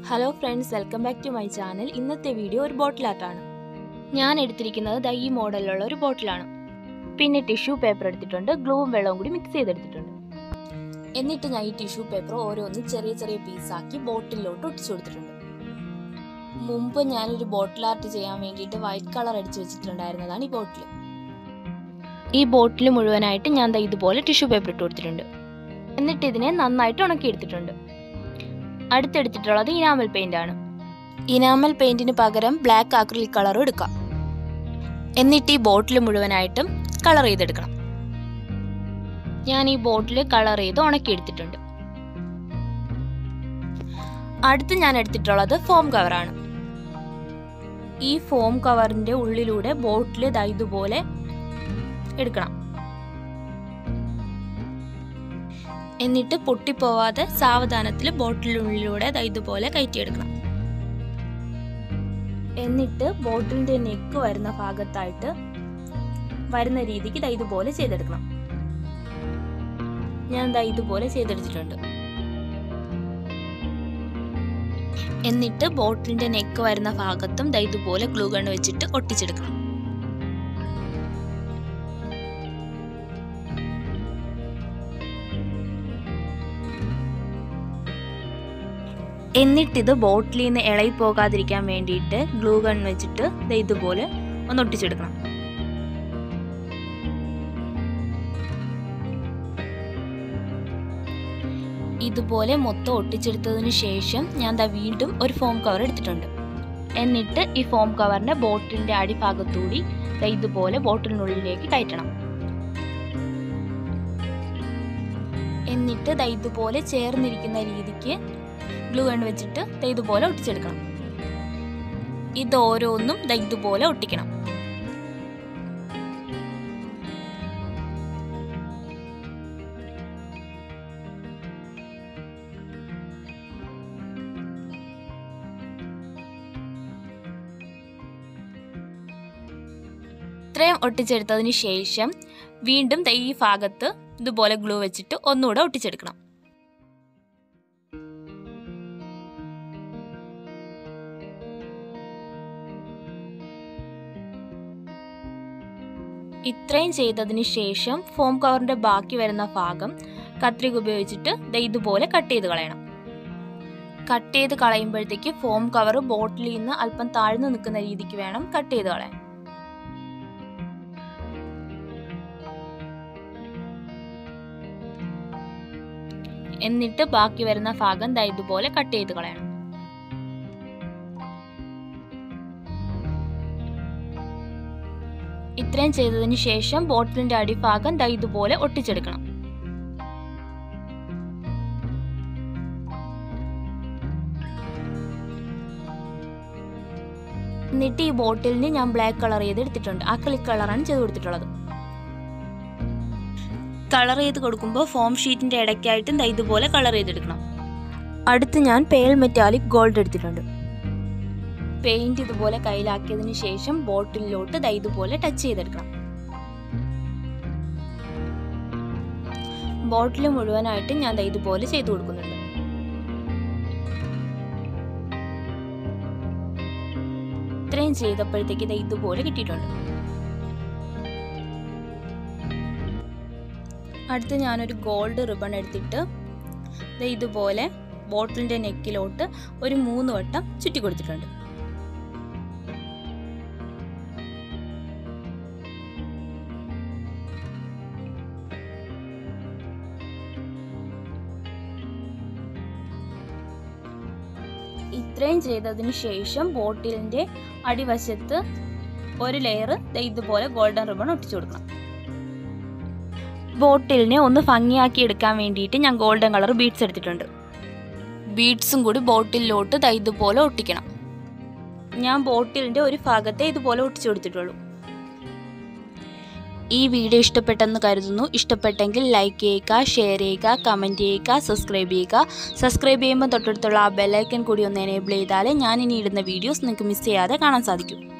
hello friends welcome back to my channel ഇന്നത്തെ video ഒരു bottle ആർട്ടാണ് ഞാൻ എടുത്തിരിക്കുന്നത് ദാ ഈ മോഡലിലുള്ള ഒരു ബോട്ടിലാണ് പിന്നെ ടിഷ്യൂ പേപ്പർ എടുത്തിട്ടുണ്ട് ഗ്ലൂവും വെള്ളവും കൂടി മിക്സ് ചെയ്തെടുത്തിട്ടുണ്ട് എന്നിട്ട് ഞാൻ ഈ ടിഷ്യൂ പേപ്പർ ഓരോന്നും ചെറിയ ചെറിയ പീസാക്കി ബോട്ടിലോട്ട് ഒട്ടിച്ചു കൊടുത്തിട്ടുണ്ട് മുമ്പ് ഞാനൊരു ബോട്ടിൽ ആർട്ട് ചെയ്യാൻ വേണ്ടിയിട്ട് വൈറ്റ് കളർ അടിച്ചു വെച്ചിട്ടുണ്ടായിരുന്നതാണ് ഈ ബോട്ടിൽ ഈ ബോട്ടിൽ മുഴുവനായിട്ട് ഞാൻ ദാ ഇതുപോലെ ടിഷ്യൂ പേപ്പർ ഇട്ട് കൊടുത്തിട്ടുണ്ട് എന്നിട്ട് ഇതിനെ നന്നായിട്ട് ഉണക്കിയെടുത്തിട്ടുണ്ട് അടുത്തെടുത്തിട്ടുള്ളത് ഇനാമൽ പെയിന്റ് ആണ് ഇനാമൽ പെയിന്റിന് പകരം ബ്ലാക്ക് ആക്രിലിക് കളറും എടുക്കാം എന്നിട്ട് ഈ ബോട്ടിൽ മുഴുവനായിട്ടും കളർ ചെയ്തെടുക്കണം ഞാൻ ഈ ബോട്ടിൽ കളർ ചെയ്ത് ഉണക്കിയെടുത്തിട്ടുണ്ട് അടുത്ത് ഞാൻ എടുത്തിട്ടുള്ളത് ഫോം കവറാണ് ഈ ഫോം കവറിന്റെ ഉള്ളിലൂടെ ബോട്ടിൽ ദാ ഇതുപോലെ എടുക്കണം എന്നിട്ട് പൊട്ടിപ്പോവാതെ സാവധാനത്തിൽ ബോട്ടിലിനുള്ളിലൂടെ ദാ ഇതുപോലെ കയറ്റിയെടുക്കണം എന്നിട്ട് ബോട്ടിലിന്റെ നെക്ക് വരുന്ന ഭാഗത്തായിട്ട് വരുന്ന രീതിക്ക് ദാ ഇതുപോലെ ചെയ്തെടുക്കണം ഞാൻ ദാ ഇതുപോലെ ചെയ്തെടുത്തിട്ടുണ്ട് എന്നിട്ട് ബോട്ടിലിന്റെ നെക്ക് വരുന്ന ഭാഗത്തും ദാ ഇതുപോലെ ഗ്ലൂ ഗൺ വെച്ചിട്ട് ഒട്ടിച്ചെടുക്കണം എന്നിട്ടിത് ബോട്ടിലിൽ നിന്ന് ഇളകി പോകാതിരിക്കാൻ വേണ്ടിയിട്ട് ഗ്ലൂ ഗൺ വെച്ചിട്ട് ദേ ഇതുപോലെ ഒന്ന് ഒട്ടിച്ചെടുക്കണം ഇതുപോലെ മൊത്തം ഒട്ടിച്ചെടുത്തതിന് ശേഷം ഞാൻ ദാ വീണ്ടും ഒരു ഫോം കവർ എടുത്തിട്ടുണ്ട് എന്നിട്ട് ഈ ഫോം കവറിന്റെ ബോട്ടിലിന്റെ അടിഭാഗത്തൂടി ദാ ഇതുപോലെ ബോട്ടിലിനുള്ളിലേക്ക് കയറ്റണം എന്നിട്ട് ദാ ഇതുപോലെ ചേർന്നിരിക്കുന്ന രീതിക്ക് ഗ്ലൂ ഗൺ വെച്ചിട്ട് ദാ ഇതുപോലെ ഒട്ടിച്ചെടുക്കണം ഇത് ഓരോന്നും ദാ ഇതുപോലെ ഒട്ടിക്കണം ഇത്രയും ഒട്ടിച്ചെടുത്തതിന് ശേഷം വീണ്ടും ദാ ഈ ഭാഗത്ത് ഇതുപോലെ ഗ്ലൂ വെച്ചിട്ട് ഒന്നുകൂടെ ഒട്ടിച്ചെടുക്കണം ഇത്രയും ചെയ്തതിന് ശേഷം ഫോം കവറിന്റെ ബാക്കി വരുന്ന ഭാഗം കത്രിക ഉപയോഗിച്ചിട്ട് ദേ ഇതുപോലെ കട്ട് ചെയ്ത് കളയണം കട്ട് ചെയ്ത് കളയുമ്പോഴത്തേക്ക് ഫോം കവർ ബോട്ടിലിൽ നിന്ന് അല്പം താഴ്ന്നു നിൽക്കുന്ന രീതിക്ക് വേണം കട്ട് ചെയ്ത് കളയാൻ എന്നിട്ട് ബാക്കി വരുന്ന ഭാഗം ദാ ഇതുപോലെ കട്ട് ചെയ്ത് കളയണം ഇത്രയും ചെയ്തതിന് ശേഷം ബോട്ടിലിന്റെ അടിഭാഗം ദാ ഇതുപോലെ ഒട്ടിച്ചെടുക്കണം എന്നിട്ട് ഈ ബോട്ടിലിന് ഞാൻ ബ്ലാക്ക് കളർ ചെയ്ത് എടുത്തിട്ടുണ്ട് അക്രിലിക് കളറാണ് ചെയ്ത് കൊടുത്തിട്ടുള്ളത് കളർ ചെയ്ത് കൊടുക്കുമ്പോൾ ഫോം ഷീറ്റിന്റെ ഇടയ്ക്കായിട്ടും ദാ ഇതുപോലെ കളർ ചെയ്തെടുക്കണം അടുത്ത് ഞാൻ പേൾ മെറ്റാലിക് ഗോൾഡ് എടുത്തിട്ടുണ്ട് പെയിന്റ് ഇതുപോലെ കയ്യിലാക്കിയതിന് ശേഷം ബോട്ടിലിലോട്ട് ദാ ഇതുപോലെ ടച്ച് ചെയ്തെടുക്കണം ബോട്ടിൽ മുഴുവനായിട്ട് ഞാൻ ദാ ഇതുപോലെ ചെയ്തു കൊടുക്കുന്നുണ്ട് ഇത്രയും ചെയ്തപ്പോഴത്തേക്ക് ദാ ഇതുപോലെ കിട്ടിയിട്ടുണ്ട് അടുത്ത് ഞാനൊരു ഗോൾഡ് റിബൺ എടുത്തിട്ട് ദാ ഇതുപോലെ ബോട്ടിലിന്റെ നെക്കിലോട്ട് ഒരു മൂന്ന് വട്ടം ചുറ്റി കൊടുത്തിട്ടുണ്ട് ഇത്രയും ചെയ്തതിന് ശേഷം ബോട്ടിലിന്റെ അടിവശത്ത് ഒരു ലെയർ ഇതുപോലെ ഗോൾഡൻ റിബൺ ഒട്ടിച്ചു കൊടുക്കണം ബോട്ടിലിനെ ഒന്ന് ഭംഗിയാക്കി എടുക്കാൻ വേണ്ടിയിട്ട് ഞാൻ ഗോൾഡൻ കളർ ബീഡ്സ് എടുത്തിട്ടുണ്ട് ബീഡ്സും കൂടി ബോട്ടിലിലോട്ട് ദാ ഇതുപോലെ ഒട്ടിക്കണം ഞാൻ ബോട്ടിലിന്റെ ഒരു ഭാഗത്തെ ഇതുപോലെ ഒട്ടിച്ചു കൊടുത്തിട്ടുള്ളൂ ഈ വീഡിയോ ഇഷ്ടപ്പെട്ടെന്ന് കരുതുന്നു ഇഷ്ടപ്പെട്ടെങ്കിൽ ലൈക്ക് ചെയ്യുക ഷെയർ ചെയ്യുക കമൻറ്റ് ചെയ്യുക സബ്സ്ക്രൈബ് ചെയ്യുക സബ്സ്ക്രൈബ് ചെയ്യുമ്പോൾ തൊട്ടടുത്തുള്ള ആ ബെല്ലൈക്കൻ കൂടി ഒന്ന് എനേബിൾ ചെയ്താലേ ഞാൻ ഇനി ഇടുന്ന വീഡിയോസ് നിങ്ങൾക്ക് മിസ് ചെയ്യാതെ കാണാൻ സാധിക്കും